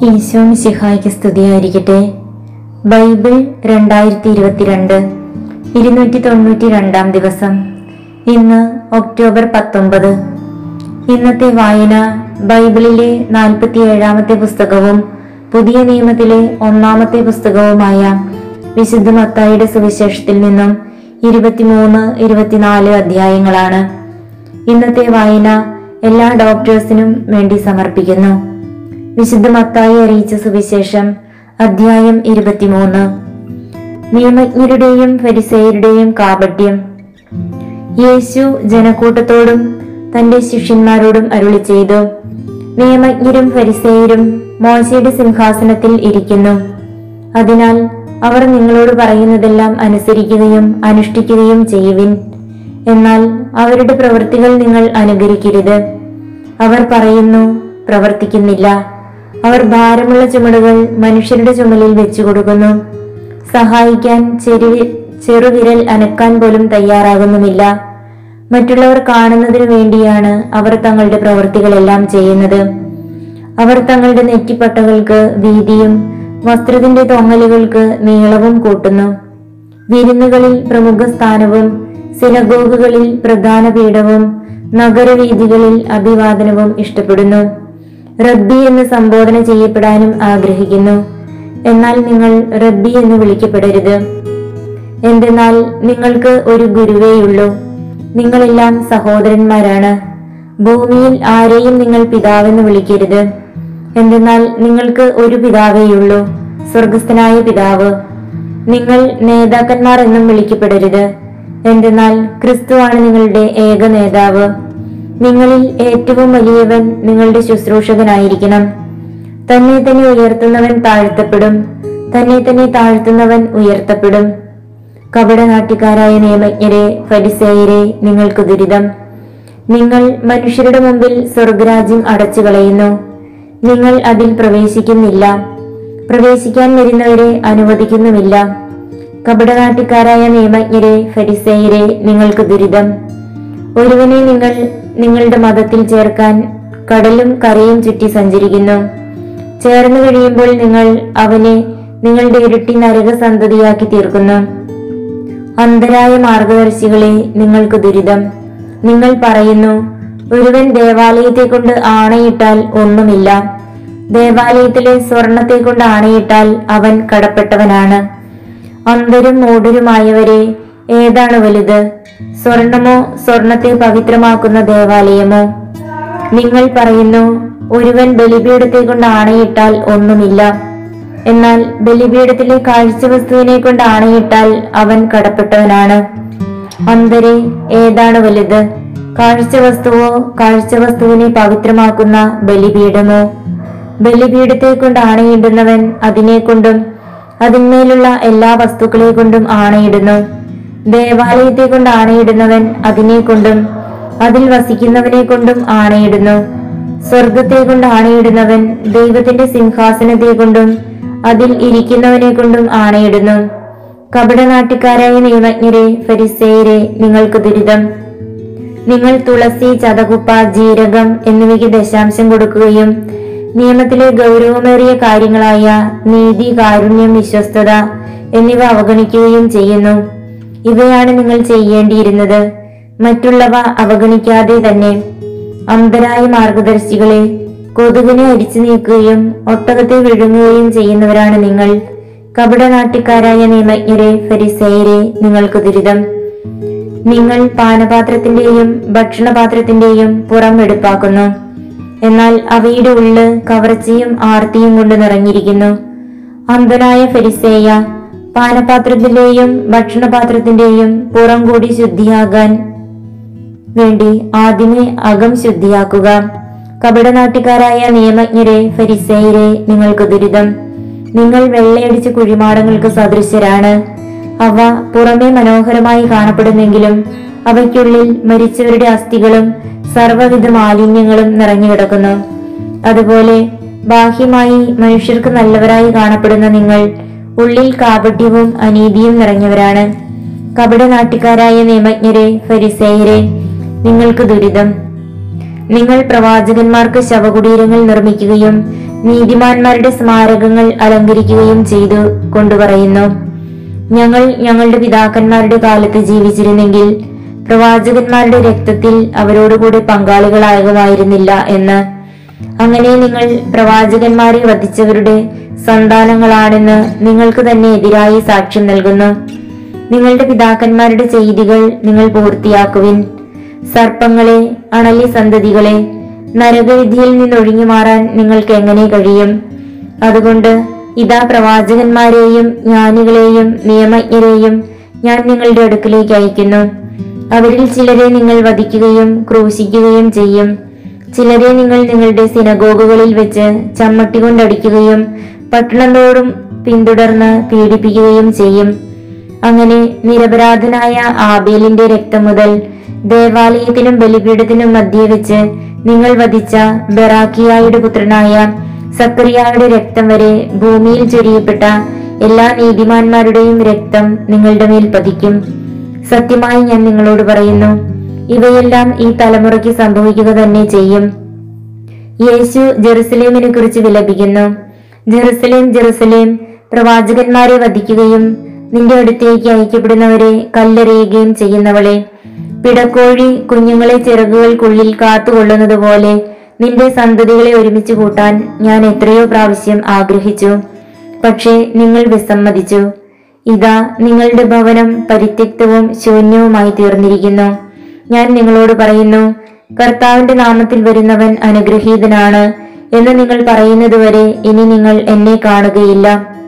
ഈശോ മിശിഹായ്ക്ക് സ്തുതിയായിരിക്കട്ടെ ബൈബിൾ രണ്ടായിരത്തി ഇരുപത്തിരണ്ട് ഇരുന്നൂറ്റി തൊണ്ണൂറ്റി രണ്ടാം ദിവസം ഇന്ന് ഒക്ടോബർ പത്തൊമ്പത് ഇന്നത്തെ വായന ബൈബിളിലെ നാൽപ്പത്തി ഏഴാമത്തെ പുസ്തകവും പുതിയ നിയമത്തിലെ ഒന്നാമത്തെ പുസ്തകവുമായ വിശുദ്ധ മത്തായിയുടെ സുവിശേഷത്തിൽ നിന്നും ഇരുപത്തിമൂന്ന് ഇരുപത്തിനാല് അധ്യായങ്ങളാണ് ഇന്നത്തെ വായന എല്ലാ ഡോക്ടേഴ്സിനും വേണ്ടി സമർപ്പിക്കുന്നു വിശുദ്ധ മത്തായി അറിയിച്ച സുവിശേഷം അധ്യായം ഇരുപത്തിമൂന്ന് നിയമജ്ഞരുടെയും ഫരിസേയരുടെയും കാപട്യം യേശു ജനക്കൂട്ടത്തോടും തന്റെ ശിഷ്യന്മാരോടും അരുളി ചെയ്തു നിയമജ്ഞരും ഫരിസേയരും മോശയുടെ സിംഹാസനത്തിൽ ഇരിക്കുന്നു അതിനാൽ അവർ നിങ്ങളോട് പറയുന്നതെല്ലാം അനുസരിക്കുകയും അനുഷ്ഠിക്കുകയും ചെയ്യുവിൻ എന്നാൽ അവരുടെ പ്രവൃത്തികൾ നിങ്ങൾ അനുകരിക്കരുത് അവർ പറയുന്നു പ്രവർത്തിക്കുന്നില്ല അവർ ഭാരമുള്ള ചുമടുകൾ മനുഷ്യരുടെ ചുമലിൽ വെച്ചു കൊടുക്കുന്നു സഹായിക്കാൻ ചെരുവി ചെറുവിരൽ അനക്കാൻ പോലും തയ്യാറാകുന്നുമില്ല മറ്റുള്ളവർ കാണുന്നതിനു വേണ്ടിയാണ് അവർ തങ്ങളുടെ പ്രവൃത്തികളെല്ലാം ചെയ്യുന്നത് അവർ തങ്ങളുടെ നെറ്റിപ്പട്ടകൾക്ക് വീതിയും വസ്ത്രത്തിന്റെ തൊങ്ങലുകൾക്ക് നീളവും കൂട്ടുന്നു വിരുന്നുകളിൽ പ്രമുഖ സ്ഥാനവും സിനഗോഗുകളിൽ പ്രധാന പീഠവും നഗരവീഥികളിൽ അഭിവാദനവും ഇഷ്ടപ്പെടുന്നു റബ്ബി എന്ന് സംബോധന ചെയ്യപ്പെടാനും ആഗ്രഹിക്കുന്നു എന്നാൽ നിങ്ങൾ റബ്ബി എന്ന് വിളിക്കപ്പെടരുത് എന്തെന്നാൽ നിങ്ങൾക്ക് ഒരു ഗുരുവേയുള്ളൂ നിങ്ങളെല്ലാം സഹോദരന്മാരാണ് ഭൂമിയിൽ ആരെയും നിങ്ങൾ പിതാവെന്ന് വിളിക്കരുത് എന്തെന്നാൽ നിങ്ങൾക്ക് ഒരു പിതാവേയുള്ളൂ സ്വർഗസ്ഥനായ പിതാവ് നിങ്ങൾ നേതാക്കന്മാർ എന്നും വിളിക്കപ്പെടരുത് എന്തെന്നാൽ ക്രിസ്തുവാണ് നിങ്ങളുടെ ഏക നേതാവ് നിങ്ങളിൽ ഏറ്റവും വലിയവൻ നിങ്ങളുടെ ശുശ്രൂഷകനായിരിക്കണം തന്നെ തന്നെ ഉയർത്തുന്നവൻ താഴ്ത്തപ്പെടും തന്നെ തന്നെ താഴ്ത്തുന്നവൻ ഉയർത്തപ്പെടും കപടനാട്യക്കാരായ നിയമജ്ഞരെ ഫരിസേയരെ നിങ്ങൾക്ക് ദുരിതം നിങ്ങൾ മനുഷ്യരുടെ മുമ്പിൽ സ്വർഗരാജ്യം അടച്ചു കളയുന്നു നിങ്ങൾ അതിൽ പ്രവേശിക്കുന്നില്ല പ്രവേശിക്കാൻ വരുന്നവരെ അനുവദിക്കുന്നുമില്ല കപടനാട്ടിക്കാരായ നിയമജ്ഞരെ ഫരിസേയരെ നിങ്ങൾക്ക് ദുരിതം ഒരുവനെ നിങ്ങൾ നിങ്ങളുടെ മതത്തിൽ ചേർക്കാൻ കടലും കരയും ചുറ്റി സഞ്ചരിക്കുന്നു ചേർന്നു കഴിയുമ്പോൾ നിങ്ങൾ അവനെ നിങ്ങളുടെ ഇരട്ടി നരക സന്തതിയാക്കി തീർക്കുന്നു അന്ധരായ മാർഗദർശികളെ നിങ്ങൾക്ക് ദുരിതം നിങ്ങൾ പറയുന്നു ഒരുവൻ ദേവാലയത്തെ കൊണ്ട് ആണയിട്ടാൽ ഒന്നുമില്ല ദേവാലയത്തിലെ സ്വർണത്തെ കൊണ്ട് ആണയിട്ടാൽ അവൻ കടപ്പെട്ടവനാണ് അന്ധരും മൂഢരുമായവരെ ഏതാണ് വലുത് സ്വർണമോ സ്വർണത്തെ പവിത്രമാക്കുന്ന ദേവാലയമോ നിങ്ങൾ പറയുന്നു ഒരുവൻ ബലിപീഠത്തെ കൊണ്ട് ആണയിട്ടാൽ ഒന്നുമില്ല എന്നാൽ ബലിപീഠത്തിലെ കാഴ്ചവസ്തുവിനെ കൊണ്ട് ആണയിട്ടാൽ അവൻ കടപ്പെട്ടവനാണ് അന്തരെ ഏതാണ് വലുത് കാഴ്ചവസ്തുവോ കാഴ്ചവസ്തുവിനെ പവിത്രമാക്കുന്ന ബലിപീഠമോ ബലിപീഠത്തെ കൊണ്ട് ആണയിടുന്നവൻ അതിനെ കൊണ്ടും അതിന്മേലുള്ള എല്ലാ വസ്തുക്കളെ കൊണ്ടും ആണയിടുന്നു ദേവാലയത്തെ കൊണ്ട് ആണയിടുന്നവൻ അതിനെ കൊണ്ടും അതിൽ വസിക്കുന്നവനെ കൊണ്ടും ആണയിടുന്നു സ്വർഗത്തെ കൊണ്ട് ആണയിടുന്നവൻ ദൈവത്തിന്റെ സിംഹാസനത്തെ കൊണ്ടും അതിൽ ഇരിക്കുന്നവനെ കൊണ്ടും ആണയിടുന്നു കപടനാട്ടിക്കാരായ നിയമജ്ഞരെ ഫരിസേയരെ നിങ്ങൾക്ക് ദുരിതം നിങ്ങൾ തുളസി ചതകുപ്പ ജീരകം എന്നിവയ്ക്ക് ദശാംശം കൊടുക്കുകയും നിയമത്തിലെ ഗൗരവമേറിയ കാര്യങ്ങളായ നീതി കാരുണ്യം വിശ്വസ്തത എന്നിവ അവഗണിക്കുകയും ചെയ്യുന്നു ഇവയാണ് നിങ്ങൾ ചെയ്യേണ്ടിയിരുന്നത് മറ്റുള്ളവ അവഗണിക്കാതെ തന്നെ അന്ധരായ മാർഗദർശികളെ കൊതുകിനെ അരിച്ചു നീക്കുകയും ഒട്ടകത്തെ വിഴുങ്ങുകയും ചെയ്യുന്നവരാണ് നിങ്ങൾ കപടനാട്ടിക്കാരായ നിയമജ്ഞരെ ഫരിസേയരെ നിങ്ങൾക്ക് ദുരിതം നിങ്ങൾ പാനപാത്രത്തിന്റെയും ഭക്ഷണപാത്രത്തിന്റെയും പുറം എടുപ്പാക്കുന്നു എന്നാൽ അവയുടെ ഉള്ള് കവർച്ചയും ആർത്തിയും കൊണ്ട് നിറഞ്ഞിരിക്കുന്നു അന്ധനായ ഫരിസേയ പാനപാത്രത്തിന്റെയും ഭക്ഷണപാത്രത്തിന്റെയും പുറം കൂടി ശുദ്ധിയാകാൻ വേണ്ടി ആദ്യമേ അകം ശുദ്ധിയാക്കുക കപടനാട്ടിക്കാരായ നിയമജ്ഞരെ ഫരിസേയരെ നിങ്ങൾക്ക് ദുരിതം നിങ്ങൾ വെള്ളയടിച്ച കുഴിമാടങ്ങൾക്ക് സദൃശരാണ് അവ പുറമേ മനോഹരമായി കാണപ്പെടുന്നെങ്കിലും അവയ്ക്കുള്ളിൽ മരിച്ചവരുടെ അസ്ഥികളും സർവ്വവിധ മാലിന്യങ്ങളും നിറഞ്ഞു കിടക്കുന്നു അതുപോലെ ബാഹ്യമായി മനുഷ്യർക്ക് നല്ലവരായി കാണപ്പെടുന്ന നിങ്ങൾ ഉള്ളിൽ കാപട്യവും അനീതിയും നിറഞ്ഞവരാണ് കപടനാട്ടിക്കാരായ നിയമജ്ഞരെ ഫരിസേയരെ നിങ്ങൾക്ക് ദുരിതം നിങ്ങൾ പ്രവാചകന്മാർക്ക് ശവകുടീരങ്ങൾ നിർമ്മിക്കുകയും നീതിമാന്മാരുടെ സ്മാരകങ്ങൾ അലങ്കരിക്കുകയും ചെയ്തു കൊണ്ടുപറയുന്നു ഞങ്ങൾ ഞങ്ങളുടെ പിതാക്കന്മാരുടെ കാലത്ത് ജീവിച്ചിരുന്നെങ്കിൽ പ്രവാചകന്മാരുടെ രക്തത്തിൽ അവരോടുകൂടി പങ്കാളികളാകുമായിരുന്നില്ല എന്ന് അങ്ങനെ നിങ്ങൾ പ്രവാചകന്മാരെ വധിച്ചവരുടെ സന്താനങ്ങളാണെന്ന് നിങ്ങൾക്ക് തന്നെ എതിരായി സാക്ഷ്യം നൽകുന്നു നിങ്ങളുടെ പിതാക്കന്മാരുടെ ചെയ്തികൾ നിങ്ങൾ പൂർത്തിയാക്കുവിൻ സർപ്പങ്ങളെ അണലി സന്തതികളെ നരകവിധിയിൽ നിന്നൊഴിഞ്ഞു മാറാൻ നിങ്ങൾക്ക് എങ്ങനെ കഴിയും അതുകൊണ്ട് ഇതാ പ്രവാചകന്മാരെയും ജ്ഞാനികളെയും നിയമജ്ഞരെയും ഞാൻ നിങ്ങളുടെ അടുക്കിലേക്ക് അയക്കുന്നു അവരിൽ ചിലരെ നിങ്ങൾ വധിക്കുകയും ക്രൂശിക്കുകയും ചെയ്യും ചിലരെ നിങ്ങൾ നിങ്ങളുടെ സിനഗോഗുകളിൽ വെച്ച് ചമ്മട്ടി കൊണ്ടടിക്കുകയും പട്ടണത്തോടും പിന്തുടർന്ന് പീഡിപ്പിക്കുകയും ചെയ്യും അങ്ങനെ നിരപരാധനായ ആബേലിന്റെ രക്തം മുതൽ ദേവാലയത്തിനും ബലിപീഠത്തിനും മധ്യേ വെച്ച് നിങ്ങൾ വധിച്ച ബെറാക്കിയായുടെ പുത്രനായ സക്കറിയായുടെ രക്തം വരെ ഭൂമിയിൽ ചൊരിയപ്പെട്ട എല്ലാ നീതിമാന്മാരുടെയും രക്തം നിങ്ങളുടെ മേൽ പതിക്കും സത്യമായി ഞാൻ നിങ്ങളോട് പറയുന്നു ഇവയെല്ലാം ഈ തലമുറയ്ക്ക് സംഭവിക്കുക തന്നെ ചെയ്യും യേശു ജെറുസലേമിനെ കുറിച്ച് വിലപിക്കുന്നു ജെറുസലേം ജെറുസലേം പ്രവാചകന്മാരെ വധിക്കുകയും നിന്റെ അടുത്തേക്ക് അയക്കപ്പെടുന്നവരെ കല്ലെറിയുകയും ചെയ്യുന്നവളെ പിടക്കോഴി കുഞ്ഞുങ്ങളെ ചിറകുകൾക്കുള്ളിൽ കാത്തുകൊള്ളുന്നത് പോലെ നിന്റെ സന്തതികളെ ഒരുമിച്ച് കൂട്ടാൻ ഞാൻ എത്രയോ പ്രാവശ്യം ആഗ്രഹിച്ചു പക്ഷേ നിങ്ങൾ വിസമ്മതിച്ചു ഇതാ നിങ്ങളുടെ ഭവനം പരിത്യക്തവും ശൂന്യവുമായി തീർന്നിരിക്കുന്നു ഞാൻ നിങ്ങളോട് പറയുന്നു കർത്താവിന്റെ നാമത്തിൽ വരുന്നവൻ അനുഗ്രഹീതനാണ് എന്ന് നിങ്ങൾ പറയുന്നതുവരെ ഇനി നിങ്ങൾ എന്നെ കാണുകയില്ല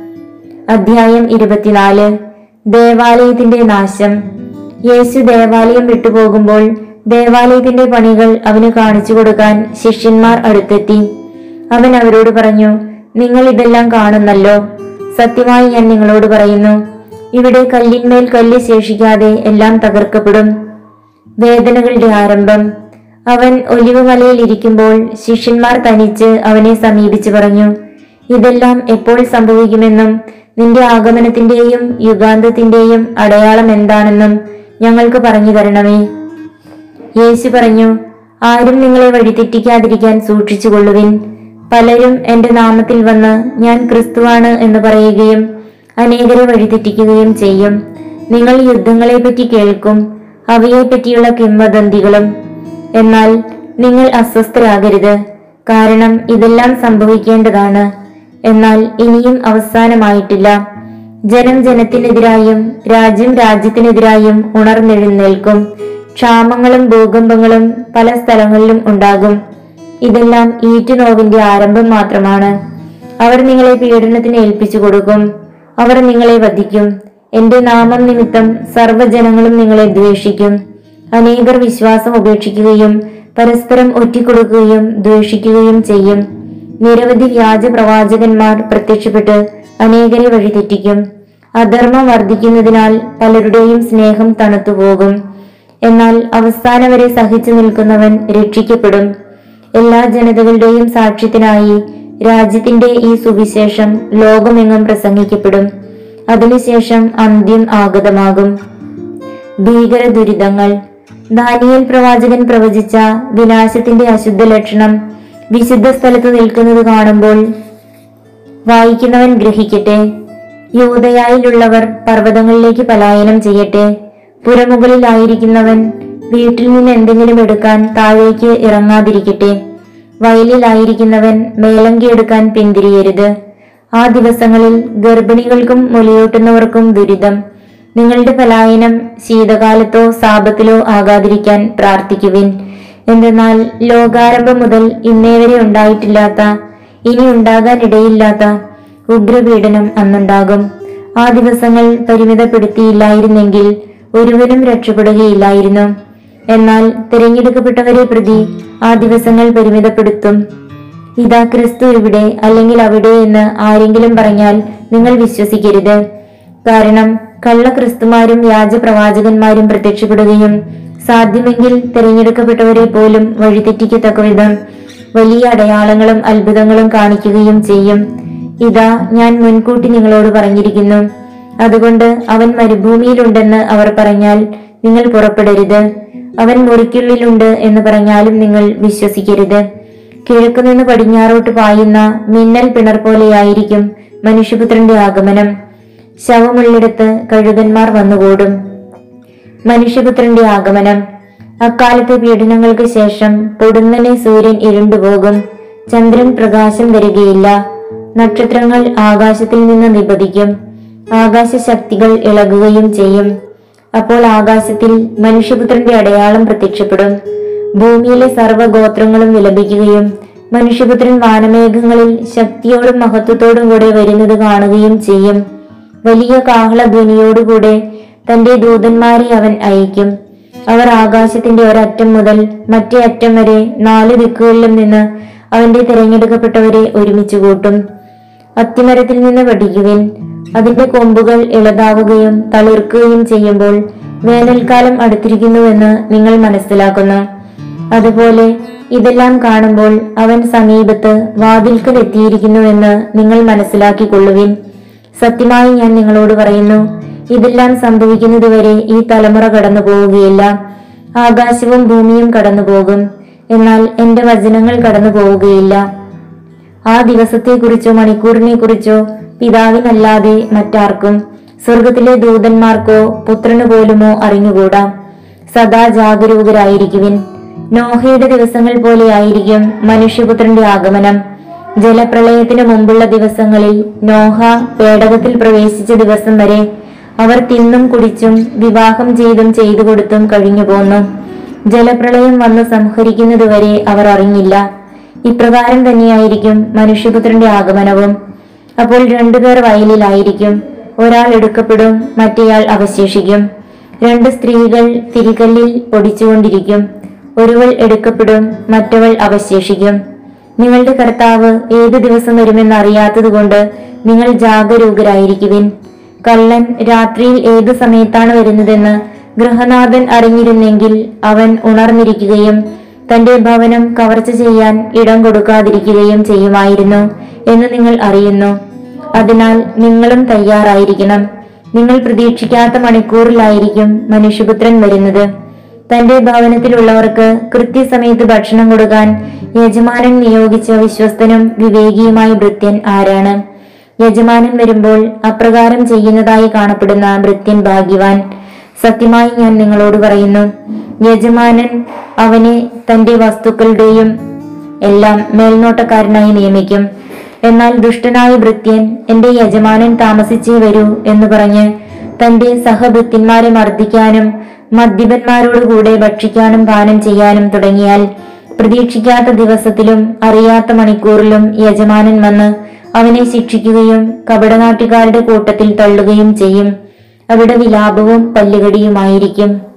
അധ്യായം ഇരുപത്തിനാല് ദേവാലയത്തിന്റെ നാശം യേശു ദേവാലയം വിട്ടുപോകുമ്പോൾ ദേവാലയത്തിന്റെ പണികൾ അവന് കാണിച്ചു കൊടുക്കാൻ ശിഷ്യന്മാർ അടുത്തെത്തി അവൻ അവരോട് പറഞ്ഞു നിങ്ങൾ ഇതെല്ലാം കാണുന്നല്ലോ സത്യമായി ഞാൻ നിങ്ങളോട് പറയുന്നു ഇവിടെ കല്ലിന്മേൽ കല്ല് ശേഷിക്കാതെ എല്ലാം തകർക്കപ്പെടും വേദനകളുടെ ആരംഭം അവൻ ഒലിവ് മലയിൽ ഇരിക്കുമ്പോൾ ശിഷ്യന്മാർ തനിച്ച് അവനെ സമീപിച്ചു പറഞ്ഞു ഇതെല്ലാം എപ്പോൾ സംഭവിക്കുമെന്നും നിന്റെ ആഗമനത്തിന്റെയും യുഗാന്തത്തിന്റെയും അടയാളം എന്താണെന്നും ഞങ്ങൾക്ക് പറഞ്ഞു തരണമേ യേശു പറഞ്ഞു ആരും നിങ്ങളെ വഴിതെറ്റിക്കാതിരിക്കാൻ സൂക്ഷിച്ചുകൊള്ളുവിൻ പലരും എന്റെ നാമത്തിൽ വന്ന് ഞാൻ ക്രിസ്തുവാണ് എന്ന് പറയുകയും അനേകരെ വഴിതെറ്റിക്കുകയും ചെയ്യും നിങ്ങൾ യുദ്ധങ്ങളെപ്പറ്റി കേൾക്കും അവയെപ്പറ്റിയുള്ള കിംവദന്തികളും എന്നാൽ നിങ്ങൾ അസ്വസ്ഥരാകരുത് കാരണം ഇതെല്ലാം സംഭവിക്കേണ്ടതാണ് എന്നാൽ ഇനിയും അവസാനമായിട്ടില്ല ജനം ജനത്തിനെതിരായും രാജ്യം രാജ്യത്തിനെതിരായും ഉണർന്നെഴുന്നേൽക്കും ക്ഷാമങ്ങളും ഭൂകമ്പങ്ങളും പല സ്ഥലങ്ങളിലും ഉണ്ടാകും ഇതെല്ലാം ഈറ്റുനോവിന്റെ ആരംഭം മാത്രമാണ് അവർ നിങ്ങളെ പീഡനത്തിന് ഏൽപ്പിച്ചു കൊടുക്കും അവർ നിങ്ങളെ വധിക്കും എന്റെ നാമം നിമിത്തം സർവ്വജനങ്ങളും നിങ്ങളെ ദ്വേഷിക്കും അനേകർ വിശ്വാസം ഉപേക്ഷിക്കുകയും പരസ്പരം ഒറ്റിക്കൊടുക്കുകയും ദ്വേഷിക്കുകയും ചെയ്യും നിരവധി വ്യാജ പ്രവാചകന്മാർ പ്രത്യക്ഷപ്പെട്ട് അനേകരെ വഴിതെറ്റിക്കും അധർമ്മം വർദ്ധിക്കുന്നതിനാൽ പലരുടെയും സ്നേഹം തണുത്തുപോകും എന്നാൽ അവസാനം വരെ സഹിച്ചു നിൽക്കുന്നവൻ രക്ഷിക്കപ്പെടും എല്ലാ ജനതകളുടെയും സാക്ഷ്യത്തിനായി രാജ്യത്തിന്റെ ഈ സുവിശേഷം ലോകമെങ്ങും പ്രസംഗിക്കപ്പെടും അതിനുശേഷം അന്ത്യം ആഗതമാകും ഭീകര ദുരിതങ്ങൾ ദാനിയേൽ പ്രവാചകൻ പ്രവചിച്ച വിനാശത്തിന്റെ അശുദ്ധ ലക്ഷണം വിശുദ്ധ സ്ഥലത്ത് നിൽക്കുന്നത് കാണുമ്പോൾ വായിക്കുന്നവൻ ഗ്രഹിക്കട്ടെ യൂതയായിലുള്ളവർ പർവ്വതങ്ങളിലേക്ക് പലായനം ചെയ്യട്ടെ പുരമുകളിലായിരിക്കുന്നവൻ വീട്ടിൽ നിന്ന് എന്തെങ്കിലും എടുക്കാൻ താഴേക്ക് ഇറങ്ങാതിരിക്കട്ടെ വയലിലായിരിക്കുന്നവൻ മേലങ്കി എടുക്കാൻ പിന്തിരിയരുത് ആ ദിവസങ്ങളിൽ ഗർഭിണികൾക്കും മുലയൂട്ടുന്നവർക്കും ദുരിതം നിങ്ങളുടെ പലായനം ശീതകാലത്തോ സാപത്തിലോ ആകാതിരിക്കാൻ പ്രാർത്ഥിക്കുവിൻ എന്തെന്നാൽ ലോകാരംഭം മുതൽ ഇന്നേ വരെ ഉണ്ടായിട്ടില്ലാത്ത ഇനി ഉണ്ടാകാനിടയില്ലാത്ത ഉഗ്രപീഡനം അന്നുണ്ടാകും ആ ദിവസങ്ങൾ പരിമിതപ്പെടുത്തിയില്ലായിരുന്നെങ്കിൽ ഒരുവനും രക്ഷപ്പെടുകയില്ലായിരുന്നു എന്നാൽ തിരഞ്ഞെടുക്കപ്പെട്ടവരെ പ്രതി ആ ദിവസങ്ങൾ പരിമിതപ്പെടുത്തും ഇതാ ക്രിസ്തു ഇവിടെ അല്ലെങ്കിൽ അവിടെ എന്ന് ആരെങ്കിലും പറഞ്ഞാൽ നിങ്ങൾ വിശ്വസിക്കരുത് കാരണം കള്ള ക്രിസ്തുമാരും വ്യാജ പ്രവാചകന്മാരും പ്രത്യക്ഷപ്പെടുകയും സാധ്യമെങ്കിൽ തിരഞ്ഞെടുക്കപ്പെട്ടവരെ പോലും വഴിതെറ്റിക്കത്തക്ക വിധം വലിയ അടയാളങ്ങളും അത്ഭുതങ്ങളും കാണിക്കുകയും ചെയ്യും ഇതാ ഞാൻ മുൻകൂട്ടി നിങ്ങളോട് പറഞ്ഞിരിക്കുന്നു അതുകൊണ്ട് അവൻ മരുഭൂമിയിലുണ്ടെന്ന് അവർ പറഞ്ഞാൽ നിങ്ങൾ പുറപ്പെടരുത് അവൻ മുറിക്കുള്ളിലുണ്ട് എന്ന് പറഞ്ഞാലും നിങ്ങൾ വിശ്വസിക്കരുത് കിഴക്കുനിന്ന് പടിഞ്ഞാറോട്ട് പായുന്ന മിന്നൽ പിണർ പോലെയായിരിക്കും മനുഷ്യപുത്രന്റെ ആഗമനം ശവമുള്ളിടത്ത് കഴുകന്മാർ വന്നുകൂടും മനുഷ്യപുത്രന്റെ ആഗമനം അക്കാലത്തെ പീഡനങ്ങൾക്ക് ശേഷം പൊടുന്നനെ സൂര്യൻ ഇരുണ്ടുപോകും ചന്ദ്രൻ പ്രകാശം തരികയില്ല നക്ഷത്രങ്ങൾ ആകാശത്തിൽ നിന്ന് നിപതിക്കും ആകാശശക്തികൾ ഇളകുകയും ചെയ്യും അപ്പോൾ ആകാശത്തിൽ മനുഷ്യപുത്രന്റെ അടയാളം പ്രത്യക്ഷപ്പെടും ഭൂമിയിലെ സർവ്വഗോത്രങ്ങളും വിലപിക്കുകയും മനുഷ്യപുത്രൻ വാനമേഘങ്ങളിൽ ശക്തിയോടും മഹത്വത്തോടും കൂടെ വരുന്നത് കാണുകയും ചെയ്യും വലിയ കാഹളധ്വനിയോടുകൂടെ തന്റെ ദൂതന്മാരെ അവൻ അയക്കും അവർ ആകാശത്തിന്റെ ഒരറ്റം മുതൽ മറ്റേ അറ്റം വരെ നാല് ദിക്കുകളിലും നിന്ന് അവന്റെ തിരഞ്ഞെടുക്കപ്പെട്ടവരെ ഒരുമിച്ച് കൂട്ടും അത്തിമരത്തിൽ നിന്ന് പഠിക്കുവിൻ അതിന്റെ കൊമ്പുകൾ ഇളതാവുകയും തളിർക്കുകയും ചെയ്യുമ്പോൾ വേനൽക്കാലം അടുത്തിരിക്കുന്നുവെന്ന് നിങ്ങൾ മനസ്സിലാക്കുന്നു അതുപോലെ ഇതെല്ലാം കാണുമ്പോൾ അവൻ സമീപത്ത് വാതിൽക്കൽ എത്തിയിരിക്കുന്നുവെന്ന് നിങ്ങൾ മനസ്സിലാക്കിക്കൊള്ളുവിൻ സത്യമായി ഞാൻ നിങ്ങളോട് പറയുന്നു ഇതെല്ലാം സംഭവിക്കുന്നതുവരെ ഈ തലമുറ കടന്നു പോവുകയില്ല ആകാശവും ഭൂമിയും കടന്നു പോകും എന്നാൽ എന്റെ വചനങ്ങൾ കടന്നു പോവുകയില്ല ആ ദിവസത്തെക്കുറിച്ചോ മണിക്കൂറിനെ കുറിച്ചോ പിതാവിനല്ലാതെ മറ്റാർക്കും സ്വർഗത്തിലെ ദൂതന്മാർക്കോ പുത്രന് പോലുമോ അറിഞ്ഞുകൂടാ സദാ ജാഗരൂകരായിരിക്കുവിൻ നോഹയുടെ ദിവസങ്ങൾ പോലെയായിരിക്കും മനുഷ്യപുത്രന്റെ ആഗമനം ജലപ്രളയത്തിന് മുമ്പുള്ള ദിവസങ്ങളിൽ നോഹ പേടകത്തിൽ പ്രവേശിച്ച ദിവസം വരെ അവർ തിന്നും കുടിച്ചും വിവാഹം ചെയ്തും ചെയ്തു കൊടുത്തും കഴിഞ്ഞു പോന്നു ജലപ്രളയം വന്ന് സംഹരിക്കുന്നതുവരെ അവർ അറിഞ്ഞില്ല ഇപ്രകാരം തന്നെയായിരിക്കും മനുഷ്യപുത്രന്റെ ആഗമനവും അപ്പോൾ രണ്ടുപേർ വയലിലായിരിക്കും ഒരാൾ എടുക്കപ്പെടും മറ്റേയാൾ അവശേഷിക്കും രണ്ട് സ്ത്രീകൾ തിരികല്ലിൽ പൊടിച്ചുകൊണ്ടിരിക്കും ഒരുവൾ എടുക്കപ്പെടും മറ്റവൾ അവശേഷിക്കും നിങ്ങളുടെ കർത്താവ് ഏത് ദിവസം വരുമെന്ന് അറിയാത്തതുകൊണ്ട് നിങ്ങൾ ജാഗരൂകരായിരിക്കുവിൻ കള്ളൻ രാത്രിയിൽ ഏത് സമയത്താണ് വരുന്നതെന്ന് ഗൃഹനാഥൻ അറിഞ്ഞിരുന്നെങ്കിൽ അവൻ ഉണർന്നിരിക്കുകയും തന്റെ ഭവനം കവർച്ച ചെയ്യാൻ ഇടം കൊടുക്കാതിരിക്കുകയും ചെയ്യുമായിരുന്നു എന്ന് നിങ്ങൾ അറിയുന്നു അതിനാൽ നിങ്ങളും തയ്യാറായിരിക്കണം നിങ്ങൾ പ്രതീക്ഷിക്കാത്ത മണിക്കൂറിലായിരിക്കും മനുഷ്യപുത്രൻ വരുന്നത് തന്റെ ഭവനത്തിലുള്ളവർക്ക് കൃത്യസമയത്ത് ഭക്ഷണം കൊടുക്കാൻ യജമാനൻ നിയോഗിച്ച വിശ്വസ്തനും വിവേകിയുമായ ഭൃത്യൻ ആരാണ് യജമാനൻ വരുമ്പോൾ അപ്രകാരം ചെയ്യുന്നതായി കാണപ്പെടുന്ന ഭൃത്യൻ ഭാഗ്യവാൻ സത്യമായി ഞാൻ നിങ്ങളോട് പറയുന്നു യജമാനൻ അവനെ തന്റെ വസ്തുക്കളുടെയും എല്ലാം മേൽനോട്ടക്കാരനായി നിയമിക്കും എന്നാൽ ദുഷ്ടനായ ഭൃത്യൻ എന്റെ യജമാനൻ താമസിച്ചേ വരൂ എന്ന് പറഞ്ഞ് തന്റെ സഹഭൃത്യന്മാരെ മർദ്ദിക്കാനും മദ്യപന്മാരോടുകൂടെ ഭക്ഷിക്കാനും പാനം ചെയ്യാനും തുടങ്ങിയാൽ പ്രതീക്ഷിക്കാത്ത ദിവസത്തിലും അറിയാത്ത മണിക്കൂറിലും യജമാനൻ വന്ന് അവനെ ശിക്ഷിക്കുകയും കപടനാട്ടുകാരുടെ കൂട്ടത്തിൽ തള്ളുകയും ചെയ്യും അവിടെ വിലാപവും പല്ലുകടിയുമായിരിക്കും